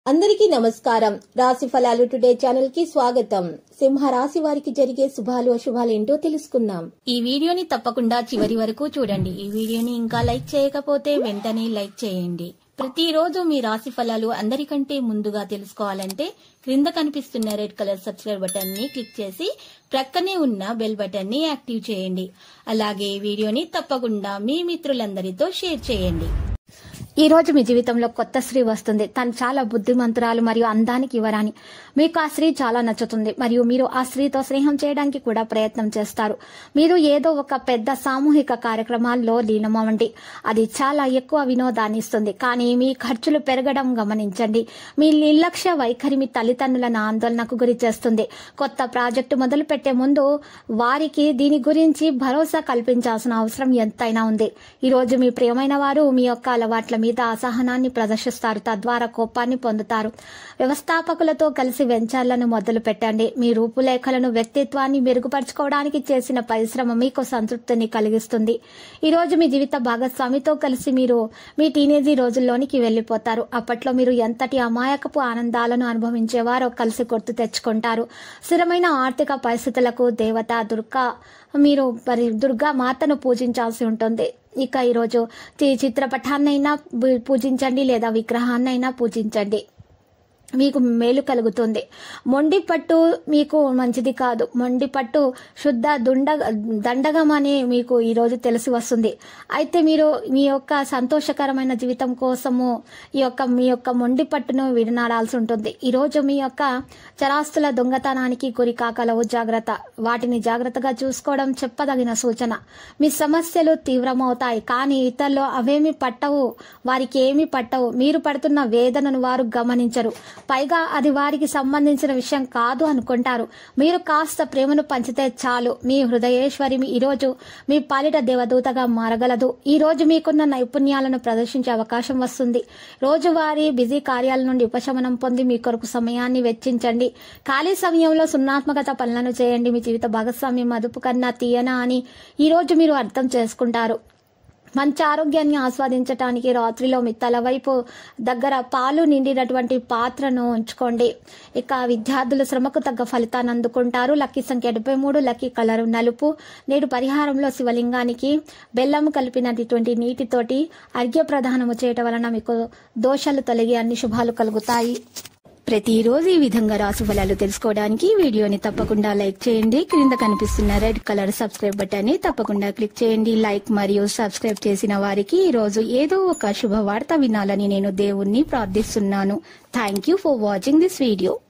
అందరికీ నమస్కారం రాశి ఫలాలు టుడే ఛానల్ కి స్వాగతం సింహ రాశి వారికి జరిగే శుభాలు అశుభాలు ఏంటో తెలుసుకుందాం ఈ వీడియోని తప్పకుండా చివరి వరకు చూడండి ఈ వీడియోని ఇంకా లైక్ చేయకపోతే వెంటనే లైక్ చేయండి ప్రతిరోజు మీ రాశి ఫలాలు అందరికంటే ముందుగా తెలుసుకోవాలంటే క్రింద కనిపిస్తున్న రెడ్ కలర్ సబ్స్క్రైబ్ బటన్ ని క్లిక్ చేసి ప్రక్కనే ఉన్న బెల్ బటన్ ని యాక్టివ్ చేయండి అలాగే ఈ వీడియోని తప్పకుండా మీ మిత్రులందరితో షేర్ చేయండి ఈ రోజు మీ జీవితంలో కొత్త స్త్రీ వస్తుంది తను చాలా బుద్ధిమంతురాలు మరియు అందానికి ఇవ్వరాని మీకు ఆ స్త్రీ చాలా నచ్చుతుంది మరియు మీరు ఆ స్త్రీతో స్నేహం చేయడానికి కూడా ప్రయత్నం చేస్తారు మీరు ఏదో ఒక పెద్ద సామూహిక కార్యక్రమాల్లో లీనమవ్వండి అది చాలా ఎక్కువ వినోదాన్ని ఇస్తుంది కానీ మీ ఖర్చులు పెరగడం గమనించండి మీ నిర్లక్ష్య వైఖరి మీ తల్లిదండ్రులను ఆందోళనకు గురి చేస్తుంది కొత్త ప్రాజెక్టు మొదలు పెట్టే ముందు వారికి దీని గురించి భరోసా కల్పించాల్సిన అవసరం ఎంతైనా ఉంది ఈ రోజు మీ ప్రియమైన వారు మీ యొక్క అలవాట్ల మీద అసహనాన్ని ప్రదర్శిస్తారు తద్వారా కోపాన్ని పొందుతారు వ్యవస్థాపకులతో కలిసి వెంచర్లను మొదలు పెట్టండి మీ రూపురేఖలను వ్యక్తిత్వాన్ని మెరుగుపరచుకోవడానికి చేసిన పరిశ్రమ మీకు సంతృప్తిని కలిగిస్తుంది ఈ రోజు మీ జీవిత భాగస్వామితో కలిసి మీరు మీ టీనేజీ రోజుల్లోనికి వెళ్లిపోతారు అప్పట్లో మీరు ఎంతటి అమాయకపు ఆనందాలను అనుభవించేవారో కలిసి గుర్తు తెచ్చుకుంటారు స్థిరమైన ఆర్థిక పరిస్థితులకు దేవత దుర్గా మీరు మరి దుర్గా మాతను పూజించాల్సి ఉంటుంది ఇక ఈరోజు చి- చిత్రపటాన్నైనా పూ- పూజించండి లేదా విగ్రహాన్నైనా పూజించండి మీకు మేలు కలుగుతుంది మొండి పట్టు మీకు మంచిది కాదు మొండి పట్టు శుద్ధ దుండ దండగం అని మీకు ఈరోజు తెలిసి వస్తుంది అయితే మీరు మీ యొక్క సంతోషకరమైన జీవితం కోసము ఈ యొక్క మీ యొక్క మొండి పట్టును విడనాడాల్సి ఉంటుంది ఈరోజు మీ యొక్క చరాస్తుల దొంగతనానికి గురి కాకలవు జాగ్రత్త వాటిని జాగ్రత్తగా చూసుకోవడం చెప్పదగిన సూచన మీ సమస్యలు తీవ్రమవుతాయి కానీ ఇతరులు అవేమి పట్టవు వారికి ఏమీ పట్టవు మీరు పడుతున్న వేదనను వారు గమనించరు పైగా అది వారికి సంబంధించిన విషయం కాదు అనుకుంటారు మీరు కాస్త ప్రేమను పంచితే చాలు మీ హృదయేశ్వరి మీ ఈరోజు మీ పాలిట దేవదూతగా మారగలదు ఈ రోజు మీకున్న నైపుణ్యాలను ప్రదర్శించే అవకాశం వస్తుంది రోజువారీ బిజీ కార్యాల నుండి ఉపశమనం పొంది మీ కొరకు సమయాన్ని వెచ్చించండి ఖాళీ సమయంలో సున్నాత్మకత పనులను చేయండి మీ జీవిత భాగస్వామ్యం మదుపు కన్నా తీయనా అని ఈ రోజు మీరు అర్థం చేసుకుంటారు మంచి ఆరోగ్యాన్ని ఆస్వాదించటానికి రాత్రిలో మీ తల వైపు దగ్గర పాలు నిండినటువంటి పాత్రను ఉంచుకోండి ఇక విద్యార్థులు శ్రమకు తగ్గ ఫలితాన్ని అందుకుంటారు లక్కీ సంఖ్య డెబ్బై మూడు లక్కీ కలర్ నలుపు నేడు పరిహారంలో శివలింగానికి బెల్లం కలిపినటువంటి నీటితోటి అర్ఘ్య ప్రదానము చేయటం వలన మీకు దోషాలు తొలగి అన్ని శుభాలు కలుగుతాయి ప్రతిరోజు ఈ విధంగా రాశి ఫలాలు తెలుసుకోవడానికి ఈ వీడియోని తప్పకుండా లైక్ చేయండి క్రింద కనిపిస్తున్న రెడ్ కలర్ సబ్స్క్రైబ్ బటన్ ని తప్పకుండా క్లిక్ చేయండి లైక్ మరియు సబ్స్క్రైబ్ చేసిన వారికి ఈ రోజు ఏదో ఒక శుభవార్త వినాలని నేను దేవుణ్ణి ప్రార్థిస్తున్నాను thank you for watching this video